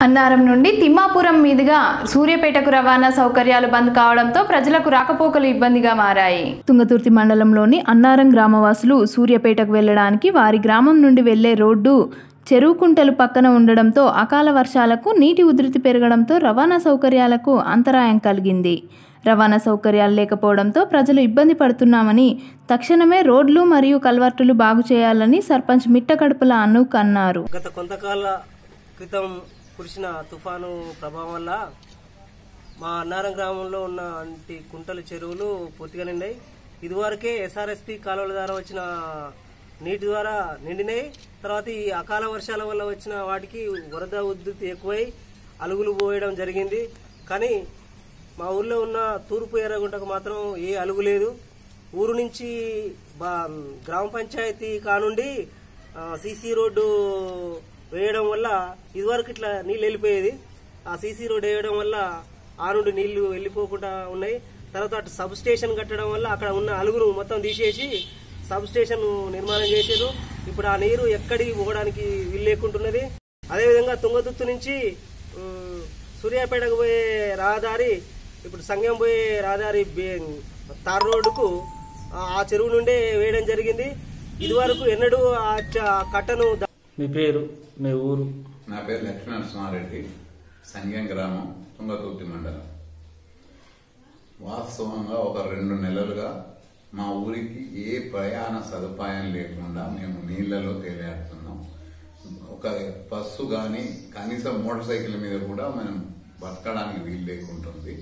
అన్నారం నుండి తిమ్మాపురం మీదుగా సూర్యాపేటకు రవాణా సౌకర్యాలు బంద్ కావడంతో ప్రజలకు రాకపోకలు ఇబ్బందిగా మారాయి తుంగతుర్తి మండలంలోని అన్నారం గ్రామవాసులు సూర్యాపేటకు వెళ్లడానికి వారి గ్రామం నుండి వెళ్లే రోడ్డు చెరువు కుంటలు పక్కన ఉండడంతో అకాల వర్షాలకు నీటి ఉధృతి పెరగడంతో రవాణా సౌకర్యాలకు అంతరాయం కలిగింది రవాణా సౌకర్యాలు లేకపోవడంతో ప్రజలు ఇబ్బంది పడుతున్నామని తక్షణమే రోడ్లు మరియు కల్వర్టులు బాగు చేయాలని సర్పంచ్ మిట్టకడుపుల అనూక్ అన్నారు గత కొంతకాల క్రితం కురిసిన తుఫాను ప్రభావం వల్ల మా అన్నారం గ్రామంలో ఉన్న అంటి కుంటల చెరువులు పూర్తిగా నిండాయి ఇదివరకే ఎస్ఆర్ఎస్పి కాలువల ద్వారా వచ్చిన నీటి ద్వారా నిండినాయి తర్వాత ఈ అకాల వర్షాల వల్ల వచ్చిన వాటికి వరద ఉధృతి ఎక్కువై అలుగులు పోయడం జరిగింది కానీ మా ఊర్లో ఉన్న తూర్పు ఎర్రగుంటకు మాత్రం ఏ అలుగు లేదు ఊరు నుంచి బా- గ్రామ పంచాయతీ కానుండి సీసీ రోడ్డు వేయడం వల్ల ఇదివరకు ఇట్లా నీళ్ళు వెళ్ళిపోయేది ఆ సీసీ రోడ్ వేయడం వల్ల ఆ నుండి నీళ్లు వెళ్ళిపోకుండా ఉన్నాయి తర్వాత అటు సబ్ స్టేషన్ కట్టడం వల్ల అక్కడ ఉన్న అలుగును మొత్తం తీసేసి సబ్ స్టేషన్ నిర్మాణం చేశారు ఇప్పుడు ఆ నీరు ఎక్కడికి పోవడానికి వీలు లేకుంటున్నది అదేవిధంగా తుంగతుత్తు నుంచి ఉమ్, సూర్యాపేటకు పోయే రహదారి ఇప్పుడు సంగం పోయే రహదారి బే- తార్ రోడ్డుకు ఆ ఆ చెరువు నుండే వేయడం జరిగింది ఇదివరకు ఎన్నడూ ఆ చ- ఆ కట్టను దా- మీ పేరు మీ ఊరు నా పేరు లక్ష్మీ నరసింహారెడ్డి సంగం గ్రామం తుంగతుర్తి మండలం వాస్తవంగా ఒక రెండు నెలలుగా మా ఊరికి ఏ ప్రయాణ సదుపాయం లేకుండా మేము నీళ్లలో తేలియాడుతున్నాం ఒక బస్సు కానీ కనీసం మోటార్ సైకిల్ మీద కూడా మనం బతకడానికి వీలు లేకుంటుంది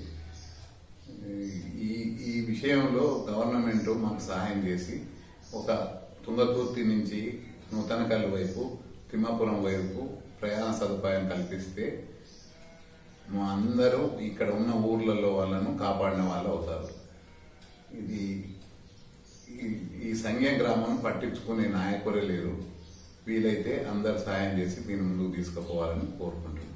ఈ ఈ విషయంలో గవర్నమెంట్ మాకు సహాయం చేసి ఒక తుంగతుర్తి నుంచి నూతనకల్లు వైపు తిమ్మాపురం వైపు ప్రయాణ సదుపాయం కల్పిస్తే మా అందరూ ఇక్కడ ఉన్న ఊర్లలో వాళ్ళను కాపాడిన వాళ్ళు అవుతారు ఇది ఈ- ఈ సంఘం గ్రామం పట్టించుకునే నాయకులే లేరు వీలైతే అందరు సహాయం చేసి దీని ముందుకు తీసుకుపోవాలని కోరుకుంటున్నాను